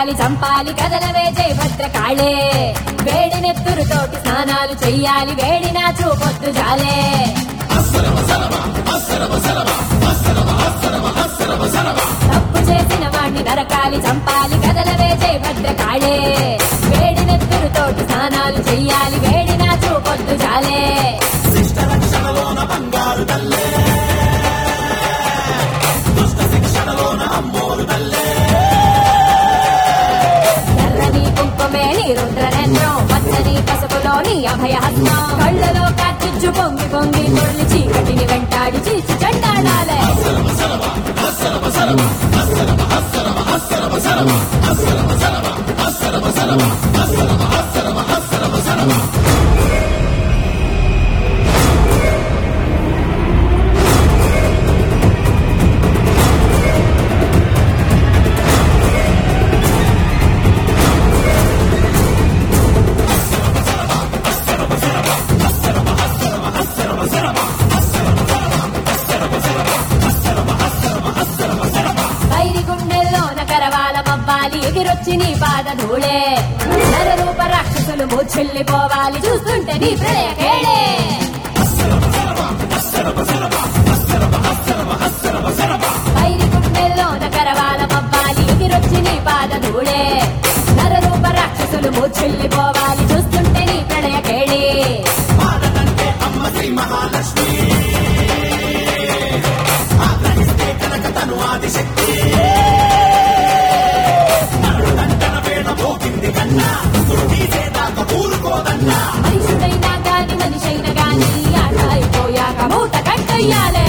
నరకాలి చంపాలి కదలవే జయ భద్రకాళే వేడి నెత్తురుతోటి స్నానాలు చెయ్యాలి వేడి నా చూపొద్దు జాలే తప్పు చేసిన వాణ్ణి నరకాలి చంపాలి కదలవే జయ భద్రకాళే వేడి నెత్తురుతోటి స్నానాలు చెయ్యాలి వేడి నా చూపొద్దు జాలే ఎర్రని కుంకుమే నీ రుద్రనేత్రం పచ్చని పసుపులోని అభయహస్తం కళ్ళలో కార్చిచ్చు పొంగి పొంగి మురళి చీకటిని వెంటాడి చీచి చెండాడాలే వైరి గుండెల్లోన కరవాల మవ్వాలి ఎగిరొచ్చి నీ పాద ధూళే నరరూప రాక్షసులు మూర్చెల్లిపోవాలి చూస్తుంటే నీ ప్రళయ కేళే వైరి గుండెల్లోన కరవాల మవ్వాలి ఎగిరొచ్చి నీ పాద ధూళే నరరూప రాక్షసులు మూర్చెల్లిపోవాలి చూస్తుంటే నీ ప్రళయ కేళే మనిషినైనా గాని మనిషైన గాని ఆట అయిపోయాక మూట కట్టయ్యాలే